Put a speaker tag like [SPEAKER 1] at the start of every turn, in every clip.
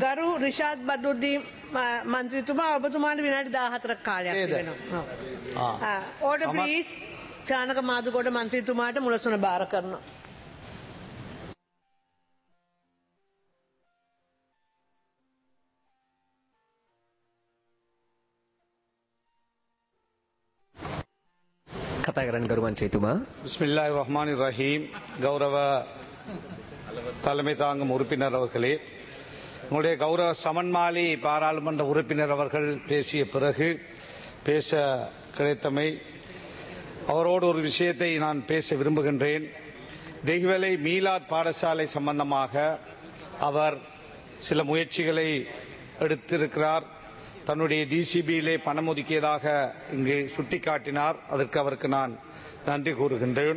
[SPEAKER 1] ගරු රිෂාත් බදුද්දී මන්ත්‍රීතුමා ඔබතුමාට විනාඩි 14ක් කාලයක්
[SPEAKER 2] නේද?
[SPEAKER 1] තිබෙනවා.
[SPEAKER 2] ආ.
[SPEAKER 1] ඕඩර්
[SPEAKER 2] සම-
[SPEAKER 1] ප්ලීස් චානක මාදුකොට මන්ත්‍රීතුමාට මුලසුන බාර කරනවා.
[SPEAKER 3] කතා කරන්න ගරු මන්ත්‍රීතුමා
[SPEAKER 2] பிஸ்மில்லாஹ் ரஹ்மான் ரஹீம் கௌரவ தலைமை தாங்கும் உறுப்பினர் அவர்களே உங்களுடைய கௌரவ சமன்மாலி பாராளுமன்ற உறுப்பினர் அவர்கள் பேசிய பிறகு பேச கிடைத்தமை அவரோடு ஒரு விஷயத்தை நான் பேச விரும்புகின்றேன் தெய்வலை மீலாத் பாடசாலை சம்பந்தமாக அவர் சில முயற்சிகளை எடுத்திருக்கிறார் தன்னுடைய டிசிபியிலே பணம் ஒதுக்கியதாக இங்கு சுட்டிக்காட்டினார் அதற்கு அவருக்கு நான் நன்றி கூறுகின்றேன்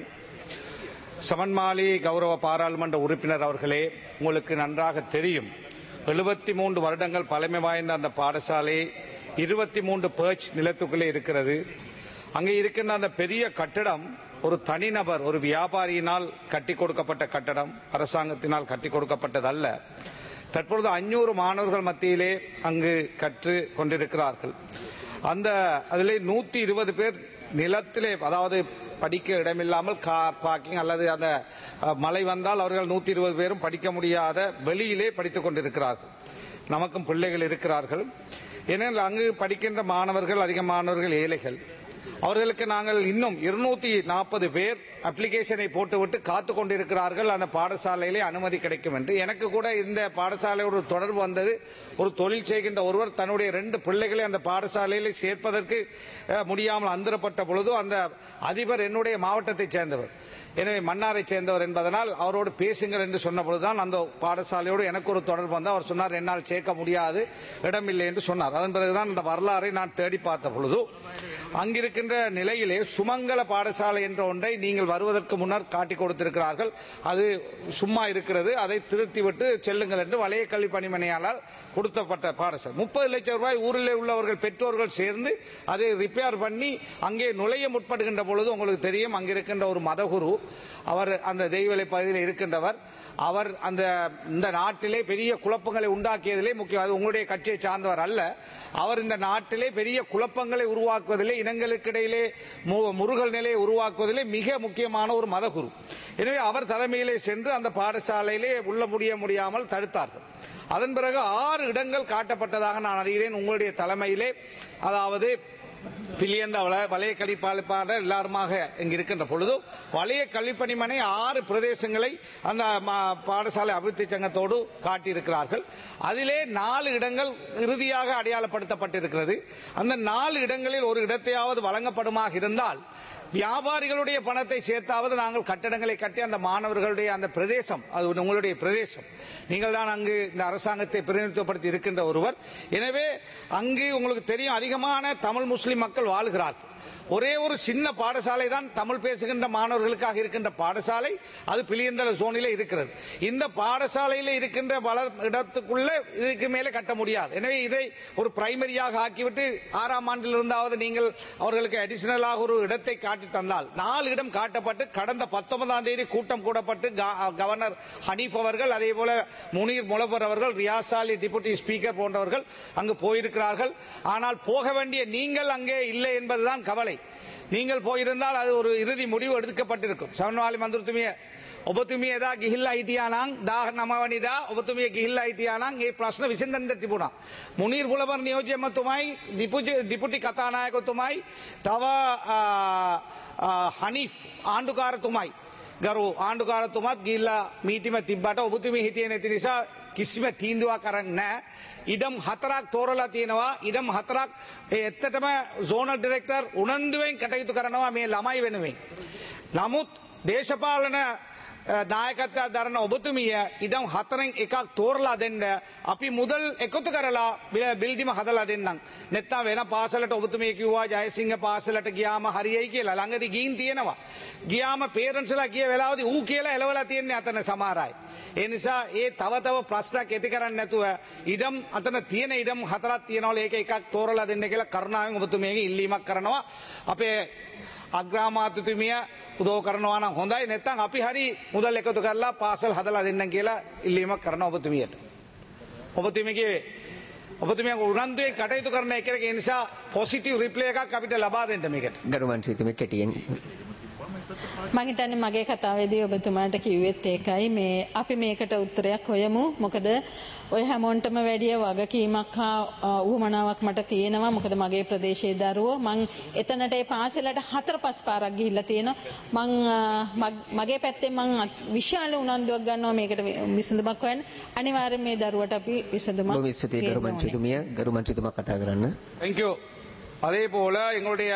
[SPEAKER 2] சமன்மாலி கௌரவ பாராளுமன்ற உறுப்பினர் அவர்களே உங்களுக்கு நன்றாக தெரியும் எழுபத்தி மூன்று வருடங்கள் பழமை வாய்ந்த அந்த பாடசாலை இருபத்தி மூன்று பேர்ச் நிலத்துக்குள்ளே இருக்கிறது அங்கே இருக்கின்ற அந்த பெரிய கட்டடம் ஒரு தனிநபர் ஒரு வியாபாரியினால் கட்டி கொடுக்கப்பட்ட கட்டடம் அரசாங்கத்தினால் கட்டி கொடுக்கப்பட்டதல்ல தற்பொழுது அஞ்சூறு மாணவர்கள் மத்தியிலே அங்கு கற்று கொண்டிருக்கிறார்கள் அந்த அதிலே நூத்தி இருபது பேர் நிலத்திலே அதாவது படிக்க இடமில்லாமல் கார் பார்க்கிங் அல்லது அந்த அஹ், மழை வந்தால் அவர்கள் நூத்தி இருபது பேரும் படிக்க முடியாத வெளியிலே படித்துக் கொண்டிருக்கிறார்கள் நமக்கும் பிள்ளைகள் இருக்கிறார்கள் ஏனென்றால் அங்கு படிக்கின்ற மாணவர்கள் அதிக மாணவர்கள் ஏழைகள் அவர்களுக்கு நாங்கள் இன்னும் இருநூத்தி நாற்பது பேர் அப்ளிகேஷனை போட்டுவிட்டு காத்து கொண்டிருக்கிறார்கள் அந்த பாடசாலையிலே அனுமதி கிடைக்கும் என்று எனக்கு கூட இந்த பாடசாலையோடு தொடர்பு வந்தது ஒரு தொழில் செய்கின்ற ஒருவர் தன்னுடைய ரெண்டு பிள்ளைகளை அந்த பாடசாலையிலே சேர்ப்பதற்கு அஹ், முடியாமல் அந்தரப்பட்ட பொழுது அந்த அதிபர் என்னுடைய மாவட்டத்தைச் சேர்ந்தவர் எனவே மன்னாரை சேர்ந்தவர் என்பதனால் அவரோடு பேசுங்கள் என்று சொன்ன பொழுதுதான் அந்த பாடசாலையோடு எனக்கு ஒரு தொடர்பு வந்து அவர் சொன்னார் என்னால் சேர்க்க முடியாது இடமில்லை என்று சொன்னார் அதன் பிறகுதான் இந்த வரலாறை நான் தேடி பார்த்த பொழுது அங்கிருக்கின்ற நிலையிலே சுமங்கல பாடசாலை என்ற ஒன்றை நீங்கள் வருவதற்கு முன்னர் காட்டி கொடுத்திருக்கிறார்கள் அது சும்மா இருக்கிறது அதை திருத்திவிட்டு செல்லுங்கள் என்று வளைய கல்வி பணிமனையாளர் கொடுத்தப்பட்ட பாடசாலை முப்பது லட்சம் ரூபாய் ஊரிலே உள்ளவர்கள் பெற்றோர்கள் சேர்ந்து அதை ரிப்பேர் பண்ணி அங்கே நுழைய முற்படுகின்ற பொழுது உங்களுக்கு தெரியும் அங்கிருக்கின்ற ஒரு மதகுரு அவர் அந்த தெய்வலை பகுதியில் இருக்கின்றவர் அவர் அந்த இந்த நாட்டிலே பெரிய குழப்பங்களை உண்டாக்கியதிலே முக்கியம் அது உங்களுடைய கட்சியை சார்ந்தவர் அல்ல அவர் இந்த நாட்டிலே பெரிய குழப்பங்களை உருவாக்குவதிலே இனங்களுக்கிடையிலே மு- முருகல் நிலையை உருவாக்குவதிலே மிக முக்கியமான ஒரு மதகுரு எனவே அவர் தலைமையிலே சென்று அந்த பாடசாலையிலே உள்ள முடிய முடியாமல் தடுத்தார்கள் அதன் பிறகு ஆறு இடங்கள் காட்டப்பட்டதாக நான் அறிகிறேன் உங்களுடைய தலைமையிலே அதாவது பில்லியந்த வல- வலய கழிப்பாளர் எல்லாருமாக இங்கு இருக்கின்ற பொழுது வலய கல்விப்பணிமனை ஆறு பிரதேசங்களை அந்த ம- பாடசாலை அபிவிருத்தி சங்கத்தோடு காட்டியிருக்கிறார்கள் அதிலே நாலு இடங்கள் இறுதியாக அடையாளப்படுத்தப்பட்டிருக்கிறது அந்த நாலு இடங்களில் ஒரு இடத்தையாவது வழங்கப்படுமாக இருந்தால் வியாபாரிகளுடைய பணத்தை சேர்த்தாவது நாங்கள் கட்டடங்களை கட்டி அந்த மாணவர்களுடைய அந்த பிரதேசம் அது உங்களுடைய பிரதேசம் நீங்கள் தான் அங்கு இந்த அரசாங்கத்தை பிரதிநிதித்துவப்படுத்தி இருக்கின்ற ஒருவர் எனவே அங்கு உங்களுக்கு தெரியும் அதிகமான தமிழ் முஸ்லிம் மக்கள் வாழ்கிறார்கள் ஒரே ஒரு சின்ன பாடசாலை தான் தமிழ் பேசுகின்ற மாணவர்களுக்காக இருக்கின்ற பாடசாலை அது பிளியந்தல சோனிலே இருக்கிறது இந்த பாடசாலையில் இருக்கின்ற பல இடத்துக்குள்ள இதுக்கு மேலே கட்ட முடியாது எனவே இதை ஒரு பிரைமரியாக ஆக்கிவிட்டு ஆறாம் ஆண்டில் இருந்தாவது நீங்கள் அவர்களுக்கு அடிஷனலாக ஒரு இடத்தை காட்டி தந்தால் நாலு இடம் காட்டப்பட்டு கடந்த பத்தொன்பதாம் தேதி கூட்டம் கூடப்பட்டு கா- கவர்னர் ஹனீஃப் அவர்கள் அதே போல முனீர் முலவர் அவர்கள் ரியாசாலி டிப்யூட்டி ஸ்பீக்கர் போன்றவர்கள் அங்கு போயிருக்கிறார்கள் ஆனால் போக வேண்டிய நீங்கள் அங்கே இல்லை என்பதுதான் கவலை நீங்கள் போயிருந்தால் அது ஒரு இறுதி முடிவு எடுக்கப்பட்டிருக்கும் සවන්වාලි මන්දුරතුමිය ඔබතුමිය එදා ගිහිල්ලා හිටියානම් දාහ නමවනිදා ඔබතුමිය ගිහිල්ලා හිටියානම් ඒ ප්‍රශ්න විසඳන්න තිබුණා. මුනීර් බුලබර් නියෝජ්‍යමතුමයි දිපුටි කතානායකතුමයි තව ආ, ආ, හනීෆ් ආණ්ඩුකාරතුමයි ගරු ආණ්ඩුකාරතුමත් ගිල්ලා මීටිම තිබ්බට ඔබතුමී හිටිය නැති නිසා කිසිම තීන්දුවක් කරන්න නෑ. ඉඩම් හතරක් තෝරලා තියෙනවා ඉඩම් හතරක් ඒ ඇත්තටම සෝනල් ඩිරෙක්ටර් උනන්දුවෙන් කටයුතු කරනවා මේ ළමයි වෙනුවෙන්. නමුත් දේශපාලන අ, දායකත්වයක් දරන ඔබතුමිය ඉඩම් හතරෙන් එකක් තෝරලා දෙන්න අපි මුදල් එකතු කරලා බිල- බිල්ඩිම හදලා දෙන්නම්. නැත්තම් වෙන පාසලට ඔබතුමිය කිව්වා ජයසිංහ පාසලට ගියාම හරියයි කියලා ළඟදී ගිහින් තියෙනවා. ගියාම පේරන්ට්ස්ලා කිය වෙලාවදී ඌ කියලා එලවලා තියන්නේ අතන සමහර අය. ඒ නිසා ඒ තව තව ප්‍රශ්නයක් ඇති කරන්නේ නැතුව ඉඩම් අතන තියෙන ඉඩම් හතරක් තියෙනවල ඒක එකක් තෝරලා දෙන්න කියලා කරුණාවෙන් ඔබතුමියගේ ඉල්ලීමක් කරනවා. අපේ අග්‍රාමාත්‍යතුමිය උදව් කරනවා නම් හොඳයි නැත්නම් අපි හරි මුදල් එකතු කරලා පාසල් හදලා දෙන්නම් කියලා ඉල්ලීමක් කරනවා ඔබතුමියට. ඔබතුමගේ ඔබතුමිය උනන්දුවේ කටයුතු කරන එක ඒ නිසා පොසිටිව් රිප්ලේ එකක් අපිට ලබා දෙන්න මේකට.
[SPEAKER 3] ගරු මන්ත්‍රීතුමිය කෙටියෙන්
[SPEAKER 4] මං හිතන්නේ මගේ කතාවේදී ඔබතුමාට කිව්වෙත් ඒකයි මේ අපි මේකට උත්තරයක් හොයමු මොකද ඔය හැමෝන්ටම වැඩිය වගකීමක් හා උවමනාවක් මට තියෙනවා මොකද මගේ ප්‍රදේශයේ දරුවෝ මං එතනට ඒ පාසලට හතර පස් පාරක් ගිහිල්ලා තියෙනවා මං අ, මග- මගේ පැත්තෙන් මං අත්- විශාල උනන්දුවක් ගන්නවා මේකට විසඳුමක් හොයන්න අනිවාර්යෙන් මේ දරුවට අපි විසඳුමක්
[SPEAKER 3] බොහොම ස්තුතියි ගරු
[SPEAKER 4] ගේන්න ඕනේ.
[SPEAKER 3] මන්ත්‍රීතුමිය ගරු මන්ත්‍රීතුමා කතා කරන්න
[SPEAKER 2] தேங்க்யூ அதே போல எங்களுடைய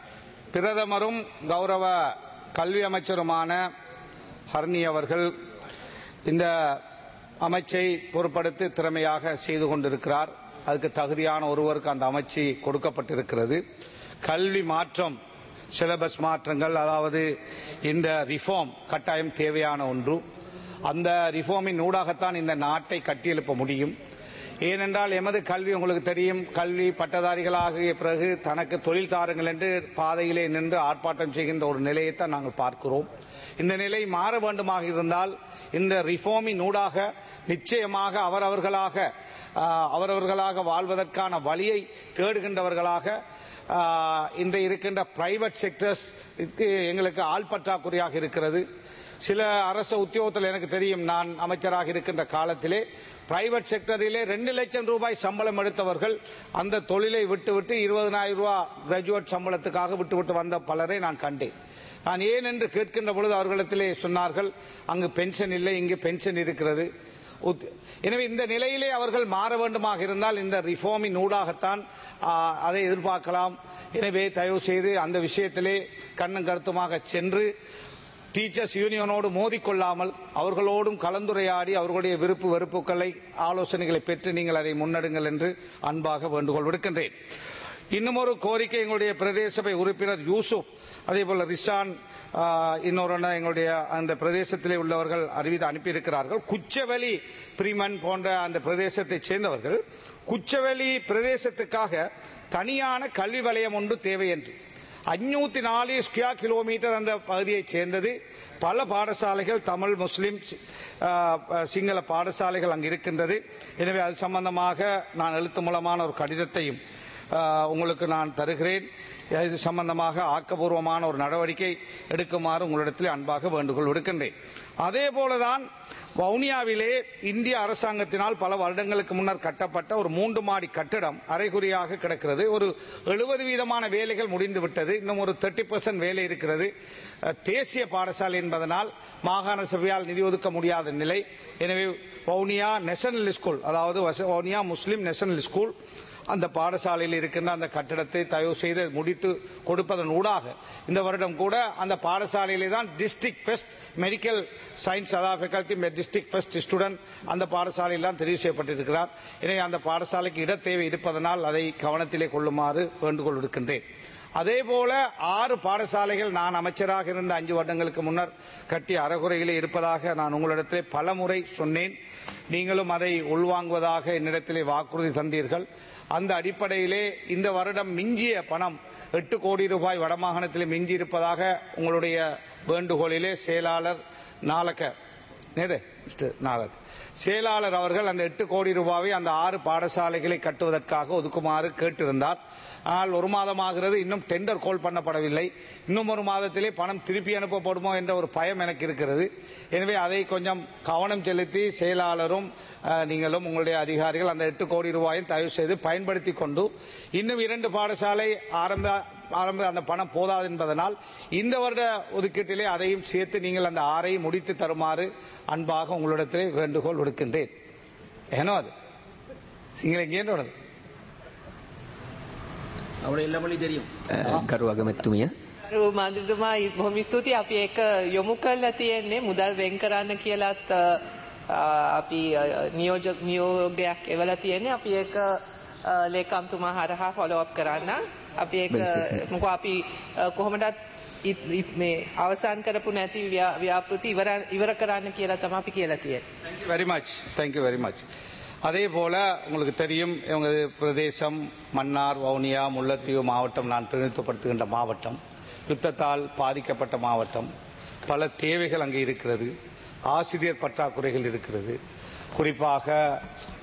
[SPEAKER 2] பிரதமரும் கௌரவ கல்வி அமைச்சருமான ஹர்னி அவர்கள் இந்த அமைச்சை பொறுப்படுத்தி திறமையாக செய்து கொண்டிருக்கிறார் அதுக்கு தகுதியான ஒருவருக்கு அந்த அமைச்சு கொடுக்கப்பட்டிருக்கிறது கல்வி மாற்றம் சிலபஸ் மாற்றங்கள் அதாவது இந்த ரிஃபார்ம் கட்டாயம் தேவையான ஒன்று அந்த ரிஃபார்மின் ஊடாகத்தான் இந்த நாட்டை கட்டியெழுப்ப முடியும் ஏனென்றால் எமது கல்வி உங்களுக்கு தெரியும் கல்வி பட்டதாரிகளாகிய பிறகு தனக்கு தொழில் தாருங்கள் என்று பாதையிலே நின்று ஆர்ப்பாட்டம் செய்கின்ற ஒரு நிலையைத்தான் நாங்கள் பார்க்கிறோம் இந்த நிலை மாற வேண்டுமாக இருந்தால் இந்த ரிஃபார்மின் ஊடாக நிச்சயமாக அவரவர்களாக ஆஹ், அவரவர்களாக வாழ்வதற்கான வழியை தேடுகின்றவர்களாக ஆஹ், இன்று இருக்கின்ற பிரைவேட் செக்டர்ஸ் எங்களுக்கு ஆள் பற்றாக்குறையாக இருக்கிறது சில அரசு உத்தியோகத்தில் எனக்கு தெரியும் நான் அமைச்சராக இருக்கின்ற காலத்திலே பிரைவேட் செக்டரிலே ரெண்டு லட்சம் ரூபாய் சம்பளம் எடுத்தவர்கள் அந்த தொழிலை விட்டுவிட்டு இருபதனாயிரம் ரூபாய் கிராஜுவேட் சம்பளத்துக்காக விட்டுவிட்டு வந்த பலரை நான் கண்டேன் நான் ஏன் என்று கேட்கின்ற பொழுது அவர்களிடத்திலே சொன்னார்கள் அங்கு பென்ஷன் இல்லை இங்கு பென்ஷன் இருக்கிறது உத்- எனவே இந்த நிலையிலே அவர்கள் மாற வேண்டுமாக இருந்தால் இந்த ரிஃபார்மின் ஊடாகத்தான் ஆ, அதை எதிர்பார்க்கலாம் எனவே தயவு செய்து அந்த விஷயத்திலே கண்ணும் கருத்துமாக சென்று டீச்சர்ஸ் யூனியனோடு மோதிக்கொள்ளாமல் அவர்களோடும் கலந்துரையாடி அவர்களுடைய விருப்பு வெறுப்புகளை ஆலோசனைகளை பெற்று நீங்கள் அதை முன்னெடுங்கள் என்று அன்பாக வேண்டுகோள் விடுக்கின்றேன் இன்னும் ஒரு கோரிக்கை எங்களுடைய பிரதேச சபை உறுப்பினர் யூசுப் அதே போல ரிஷான் ஆ, இன்னொரு அண்ணா எங்களுடைய அந்த பிரதேசத்திலே உள்ளவர்கள் அறிவித்து அனுப்பியிருக்கிறார்கள் குச்சவெளி பிரிமன் போன்ற அந்த பிரதேசத்தைச் சேர்ந்தவர்கள் குச்சவெளி பிரதேசத்துக்காக தனியான கல்வி வலயம் ஒன்று தேவை என்று அஞ்சூத்தி நாலு ஸ்கொயர் கிலோமீட்டர் அந்த பகுதியைச் சேர்ந்தது பல பாடசாலைகள் தமிழ் முஸ்லிம் சி- ஆ, ஆ, சிங்கள பாடசாலைகள் அங்கு இருக்கின்றது எனவே அது சம்பந்தமாக நான் எழுத்து மூலமான ஒரு கடிதத்தையும் ஆ, உங்களுக்கு நான் தருகிறேன் இது சம்பந்தமாக ஆக்கபூர்வமான ஒரு நடவடிக்கை எடுக்குமாறு உங்களிடத்தில் அன்பாக வேண்டுகோள் விடுக்கின்றேன் அதே போலதான் வவுனியாவிலே இந்திய அரசாங்கத்தினால் பல வருடங்களுக்கு முன்னர் கட்டப்பட்ட ஒரு மூன்று மாடி கட்டடம் அரைகுறையாக கிடக்கிறது ஒரு எழுபது வீதமான வேலைகள் முடிந்து விட்டது இன்னும் ஒரு தேர்ட்டி வேலை இருக்கிறது அஹ், தேசிய பாடசாலை என்பதனால் மாகாண சபையால் நிதி ஒதுக்க முடியாத நிலை எனவே வவுனியா நேஷனல் ஸ்கூல் அதாவது வச- வவுனியா முஸ்லிம் நேஷனல் ஸ்கூல் அந்த பாடசாலையில் இருக்கின்ற அந்த கட்டடத்தை தயவு செய்து முடித்து கொடுப்பதன் ஊடாக இந்த வருடம் கூட அந்த பாடசாலையிலே தான் டிஸ்ட்ரிக்ட் ஃபெஸ்ட் மெடிக்கல் சயின்ஸ் அதாவது ஃபேக்கல்டி டிஸ்ட்ரிக்ட் ஃபெஸ்ட் ஸ்டூடெண்ட் அந்த பாடசாலையில் தான் தெரிவு செய்யப்பட்டிருக்கிறார் எனவே அந்த பாடசாலைக்கு இட தேவை இருப்பதனால் அதை கவனத்திலே கொள்ளுமாறு வேண்டுகோள் விடுக்கின்றேன் அதே போல ஆறு பாடசாலைகள் நான் அமைச்சராக இருந்த அஞ்சு வருடங்களுக்கு முன்னர் கட்டிய அறகுறையிலே இருப்பதாக நான் உங்களிடத்திலே பல முறை சொன்னேன் நீங்களும் அதை உள்வாங்குவதாக என்னிடத்திலே வாக்குறுதி தந்தீர்கள் அந்த அடிப்படையிலே இந்த வருடம் மிஞ்சிய பணம் எட்டு கோடி ரூபாய் வடமாகாணத்திலே மிஞ்சி இருப்பதாக உங்களுடைய வேண்டுகோளிலே செயலாளர் நாளக்க நேதே மிஸ்டர் நாகர் செயலாளர் அவர்கள் அந்த எட்டு கோடி ரூபாவை அந்த ஆறு பாடசாலைகளை கட்டுவதற்காக ஒதுக்குமாறு கேட்டிருந்தார் ஆனால் ஒரு மாதமாகிறது இன்னும் டெண்டர் கோல் பண்ணப்படவில்லை இன்னும் ஒரு மாதத்திலே பணம் திருப்பி அனுப்பப்படுமோ என்ற ஒரு பயம் எனக்கு இருக்கிறது எனவே அதை கொஞ்சம் கவனம் செலுத்தி செயலாளரும் அஹ், நீங்களும் உங்களுடைய அதிகாரிகள் அந்த எட்டு கோடி ரூபாயும் தயவு செய்து பயன்படுத்தி கொண்டு இன்னும் இரண்டு பாடசாலை ஆரம்ப ஆரம்ப அந்த பணம் போதாது என்பதனால் இந்த வருட ஒதுக்கீட்டிலே அதையும் சேர்த்து நீங்கள் அந்த ஆறை முடித்து தருமாறு அன்பாக உங்களிடத்திலே வேண்டுகோள் விடுக்கின்றேன் ஏனோ அது சிங்கள எங்கேன்னு
[SPEAKER 5] அவட எல்லா மொழி தெரியும்
[SPEAKER 3] අ, ගරු අගමැතිතුමිය
[SPEAKER 6] ගරු මන්ත්‍රතුමා බොහොම ස්තුතියි අපි ඒක යොමු කරලා තියෙන්නේ මුදල් වෙන් කරන්න කියලාත් අ, අ, අපි අ, නියෝජක නියෝගයක් එවලා තියෙන්නේ අපි ඒක අ, ලේකම්තුමා හරහා ෆොලෝ අප් කරන්න අපි ඒක
[SPEAKER 3] බෙන්සිත්.
[SPEAKER 6] මොකෝ අපි අ, කොහොමදත් ඉත්- ඉත් මේ අවසන් කරපු නැති ව්‍යා- ව්‍යාපෘති ඉවර ඉවර කරන්න කියලා තමයි අපි කියලා තියෙන්නේ
[SPEAKER 2] very much thank you very much அதே போல உங்களுக்கு தெரியும் எங்கள் பிரதேசம் மன்னார் வவுனியா முல்லைத்தீவு மாவட்டம் நான் பிரதிநிதித்துவப்படுத்துகின்ற மாவட்டம் யுத்தத்தால் பாதிக்கப்பட்ட மாவட்டம் பல தேவைகள் அங்கே இருக்கிறது ஆசிரியர் பற்றாக்குறைகள் இருக்கிறது குறிப்பாக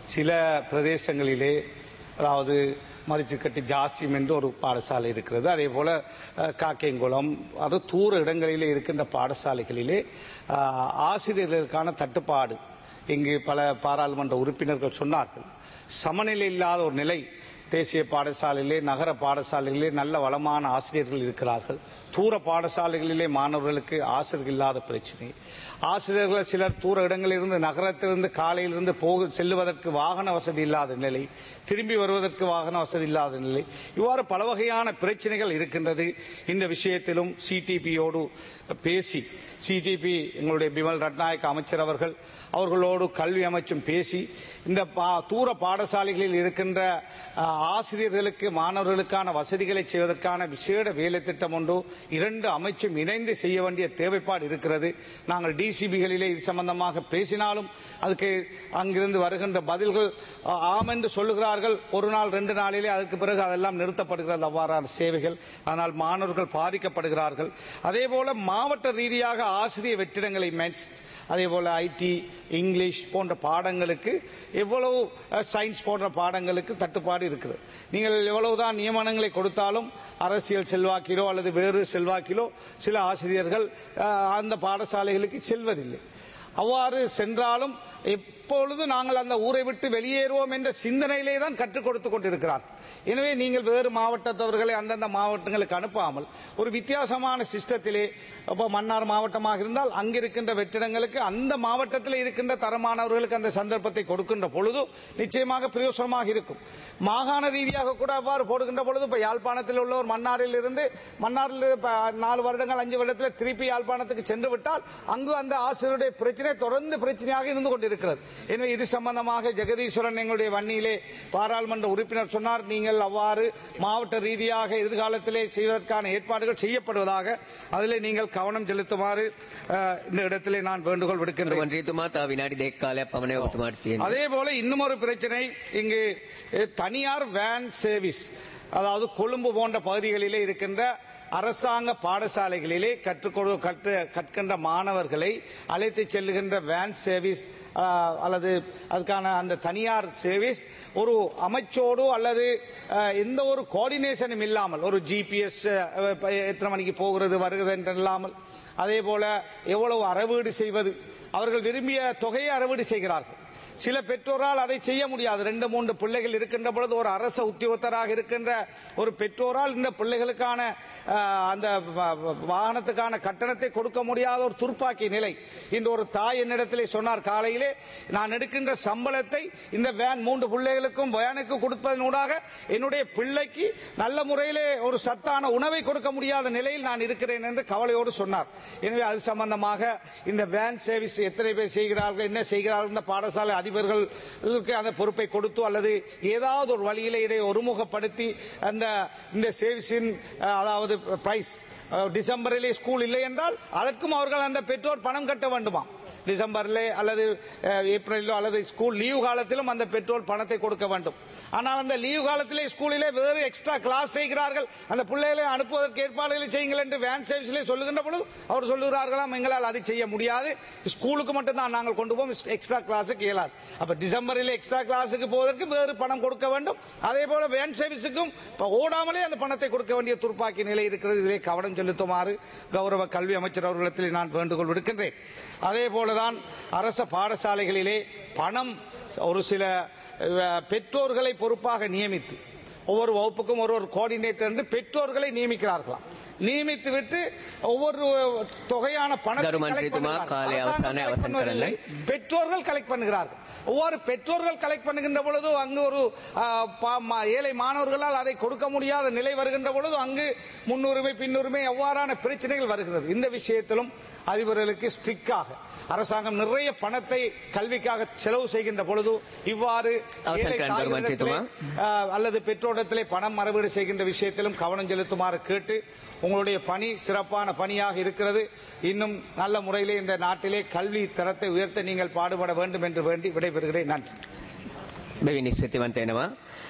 [SPEAKER 2] சில பிரதேசங்களிலே அதாவது மரிச்சுக்கட்டி ஜாசியம் என்று ஒரு பாடசாலை இருக்கிறது அதே போல அஹ், காக்கேங்குளம் அது தூர இடங்களிலே இருக்கின்ற பாடசாலைகளிலே அஹ், ஆசிரியர்களுக்கான தட்டுப்பாடு இங்கு பல பாராளுமன்ற உறுப்பினர்கள் சொன்னார்கள் சமநிலை இல்லாத ஒரு நிலை தேசிய பாடசாலையிலே நகர பாடசாலைகளிலே நல்ல வளமான ஆசிரியர்கள் இருக்கிறார்கள் தூர பாடசாலைகளிலே மாணவர்களுக்கு ஆசிரியர்கள் இல்லாத பிரச்சனை ஆசிரியர்கள் சிலர் தூர இடங்களிலிருந்து நகரத்திலிருந்து காலையிலிருந்து போக செல்லுவதற்கு வாகன வசதி இல்லாத நிலை திரும்பி வருவதற்கு வாகன வசதி இல்லாத நிலை இவ்வாறு பல வகையான பிரச்சனைகள் இருக்கின்றது இந்த விஷயத்திலும் சிடிபியோடு பேசி சிடிபி எங்களுடைய பிமல் ரட்நாயக் அமைச்சர் அவர்கள் அவர்களோடு கல்வி அமைச்சும் பேசி இந்த பா- தூர பாடசாலைகளில் இருக்கின்ற ஆ, ஆசிரியர்களுக்கு மாணவர்களுக்கான வசதிகளை செய்வதற்கான விசேட வேலை திட்டம் ஒன்று இரண்டு அமைச்சும் இணைந்து செய்ய வேண்டிய தேவைப்பாடு இருக்கிறது நாங்கள் டிசிபிகளிலே இது சம்பந்தமாக பேசினாலும் அதுக்கு அங்கிருந்து வருகின்ற பதில்கள் ஆ, ஆம் என்று சொல்லுகிறார்கள் ஒரு நாள் ரெண்டு நாளிலே அதற்கு பிறகு அதெல்லாம் நிறுத்தப்படுகிறது அவ்வாறான சேவைகள் ஆனால் மாணவர்கள் பாதிக்கப்படுகிறார்கள் அதே போல மாவட்ட ரீதியாக ஆசிரியர் வெற்றிடங்களை மென்ஸ் அதே போல ஐடி இங்கிலீஷ் போன்ற பாடங்களுக்கு எவ்வளவு அஹ், சயின்ஸ் போன்ற பாடங்களுக்கு தட்டுப்பாடு இருக்கிறது நீங்கள் எவ்வளவுதான் நியமனங்களை கொடுத்தாலும் அரசியல் செல்வாக்கிலோ அல்லது வேறு செல்வாக்கிலோ சில ஆசிரியர்கள் அஹ், அந்த பாடசாலைகளுக்கு செல்வதில்லை அவ்வாறு சென்றாலும் எப்பொழுது நாங்கள் அந்த ஊரை விட்டு வெளியேறுவோம் என்ற சிந்தனையிலே தான் கற்றுக் கொடுத்து கொண்டிருக்கிறார் எனவே நீங்கள் வேறு மாவட்டத்தவர்களை அந்தந்த மாவட்டங்களுக்கு அனுப்பாமல் ஒரு வித்தியாசமான சிஸ்டத்திலே அப்போ மன்னார் மாவட்டமாக இருந்தால் அங்கிருக்கின்ற வெற்றிடங்களுக்கு அந்த மாவட்டத்தில் இருக்கின்ற தரமானவர்களுக்கு அந்த சந்தர்ப்பத்தை கொடுக்கின்ற பொழுது நிச்சயமாக பிரயோசனமாக இருக்கும் மாகாண ரீதியாக கூட அவ்வாறு போடுகின்ற பொழுது இப்ப யாழ்ப்பாணத்தில் உள்ள ஒரு மன்னாரில் இருந்து மன்னாரில் இப்ப நாலு வருடங்கள் அஞ்சு வருடத்தில் திருப்பி யாழ்ப்பாணத்துக்கு சென்று விட்டால் அங்கு அந்த ஆசிரியருடைய பிரச்சனை தொடர்ந்து பிரச்சனையாக இருந்து கொண்டிருக்கிறது எனவே இது சம்பந்தமாக ஜெகதீஸ்வரன் எங்களுடைய வன்னியிலே பாராளுமன்ற உறுப்பினர் சொன்னார் நீங்கள் அவ்வாறு மாவட்ட ரீதியாக எதிர்காலத்திலே செய்வதற்கான ஏற்பாடுகள் செய்யப்படுவதாக அதிலே நீங்கள் கவனம் செலுத்துமாறு அஹ், இந்த இடத்திலே நான் வேண்டுகோள் விடுக்கின்றேன்
[SPEAKER 3] මන්ත්‍රීතුමා තා විනාඩි දෙක කාලයක් පමණ ඔබතුමාට තියෙනවා.
[SPEAKER 2] அதே போல இன்னும் ஒரு பிரச்சனை இங்கு அஹ், தனியார் வேன் சர்வீஸ் அதாவது கொழும்பு போன்ற பகுதிகளிலே இருக்கின்ற அரசாங்க பாடசாலைகளிலே கற்றுக்கொடு கற்று கற்கின்ற மாணவர்களை அழைத்து செல்லுகின்ற வேன் சர்வீஸ் அஹ், அல்லது அதுக்கான அந்த தனியார் சர்வீஸ் ஒரு அமைச்சோடு அல்லது அஹ், எந்த ஒரு கோஆர்டினேஷனும் இல்லாமல் ஒரு ஜிபிஎஸ் எத்தனை மணிக்கு போகிறது வருகிறது என்று இல்லாமல் அதே போல எவ்வளவு அறவீடு செய்வது அவர்கள் விரும்பிய தொகையை அறவீடு செய்கிறார்கள் சில பெற்றோரால் அதை செய்ய முடியாது ரெண்டு மூன்று பிள்ளைகள் இருக்கின்ற பொழுது ஒரு அரச உத்தியோகத்தராக இருக்கின்ற ஒரு பெற்றோரால் இந்த பிள்ளைகளுக்கான ஆஹ், அந்த வ- வ- வாகனத்துக்கான கட்டணத்தை கொடுக்க முடியாத ஒரு துர்ப்பாக்கி நிலை இன்று ஒரு தாய் என்னிடத்திலே சொன்னார் காலையிலே நான் எடுக்கின்ற சம்பளத்தை இந்த வேன் மூன்று பிள்ளைகளுக்கும் வேனுக்கு கொடுப்பதனூடாக என்னுடைய பிள்ளைக்கு நல்ல முறையிலே ஒரு சத்தான உணவை கொடுக்க முடியாத நிலையில் நான் இருக்கிறேன் என்று கவலையோடு சொன்னார் எனவே அது சம்பந்தமாக இந்த வேன் சர்வீஸ் எத்தனை பேர் செய்கிறார்கள் என்ன செய்கிறார்கள் இந்த பாடசாலை அதிபர்களுக்கு அந்த பொறுப்பை கொடுத்து அல்லது ஏதாவது ஒரு வழியிலே இதை ஒருமுகப்படுத்தி அந்த இந்த சர்வீஸின் அஹ், அதாவது பிரைஸ் டிசம்பரிலே ஸ்கூல் இல்லை என்றால் அதற்கும் அவர்கள் அந்த பெற்றோர் பணம் கட்ட வேண்டுமா டிசம்பரிலே அல்லது அஹ், ஏப்ரலிலோ அல்லது ஸ்கூல் லீவு காலத்திலும் அந்த பெற்றோர் பணத்தை கொடுக்க வேண்டும் ஆனால் அந்த லீவு காலத்திலே ஸ்கூலிலே வேறு எக்ஸ்ட்ரா கிளாஸ் செய்கிறார்கள் அந்த பிள்ளைகளை அனுப்புவதற்கு ஏற்பாடுகளை செய்யுங்கள் என்று வேன் சர்வீஸிலே சொல்லுகின்ற பொழுது அவர் சொல்லுகிறார்களாம் எங்களால் அதை செய்ய முடியாது ஸ்கூலுக்கு மட்டும்தான் நாங்கள் கொண்டு போவோம் எக்ஸ்ட்ரா கிளாஸுக்கு இயலாது அப்ப டிசம்பரில் எக்ஸ்ட்ரா கிளாஸுக்கு போவதற்கு வேறு பணம் கொடுக்க வேண்டும் அதே போல வேன் சர்வீஸுக்கும் இப்ப ஓடாமலே அந்த பணத்தை கொடுக்க வேண்டிய துர்ப்பாக்கி நிலை இருக்கிறது இதிலே கவனம் செலுத்துமாறு கௌரவ கல்வி அமைச்சர் அவர்களிடத்தில் நான் வேண்டுகோள் விடுக்கின்றேன் அதே போலதான் அரச பாடசாலைகளிலே பணம் ஒரு சில அஹ், பெற்றோர்களை பொறுப்பாக நியமித்து ஒவ்வொரு வகுப்புக்கும் ஒரு ஒரு கோஆர்டினேட்டர் என்று பெற்றோர்களை நியமிக்கிறார்களாம் நியமித்து விட்டு ஒவ்வொரு தொகையான பணத்தை
[SPEAKER 3] கருமன்
[SPEAKER 2] collect
[SPEAKER 3] ஸ்ரீதுமா,
[SPEAKER 2] பண்ணுகிறார்கள்.
[SPEAKER 3] காலை
[SPEAKER 2] அரசாங்கம்
[SPEAKER 3] அவசான
[SPEAKER 2] collect
[SPEAKER 3] அவசரம்
[SPEAKER 2] பண்ணுவதில்லை. பெற்றோர்கள் கலெக்ட் பண்ணுகிறார்கள் ஒவ்வொரு பெற்றோர்கள் கலெக்ட் பண்ணுகின்ற பொழுது அங்கு ஒரு ஆ, பா- மா- ஏழை மாணவர்களால் அதை கொடுக்க முடியாத நிலை வருகின்ற பொழுது அங்கு முன்னுரிமை பின்னுரிமை எவ்வாறான பிரச்சனைகள் வருகிறது இந்த விஷயத்திலும் அதிபர்களுக்கு ஸ்ட்ரிக்டாக அரசாங்கம் நிறைய பணத்தை கல்விக்காக செலவு செய்கின்ற பொழுது இவ்வாறு
[SPEAKER 3] அவசர
[SPEAKER 2] ஏழை
[SPEAKER 3] கண்ட்ரோல்
[SPEAKER 2] தாய்களிடத்திலே, ஆ, அல்லது பெற்றோரிடத்திலே பணம் மறுவீடு செய்கின்ற விஷயத்திலும் கவனம் செலுத்துமாறு கேட்டு உங்களுடைய பணி சிறப்பான பணியாக இருக்கிறது இன்னும் நல்ல முறையிலே இந்த நாட்டிலே கல்வி தரத்தை உயர்த்த நீங்கள் பாடுபட வேண்டும் என்று வேண்டி விடைபெறுகிறேன் நன்றி
[SPEAKER 3] බැවිනි ස්තුතිවන්ත වෙනවා.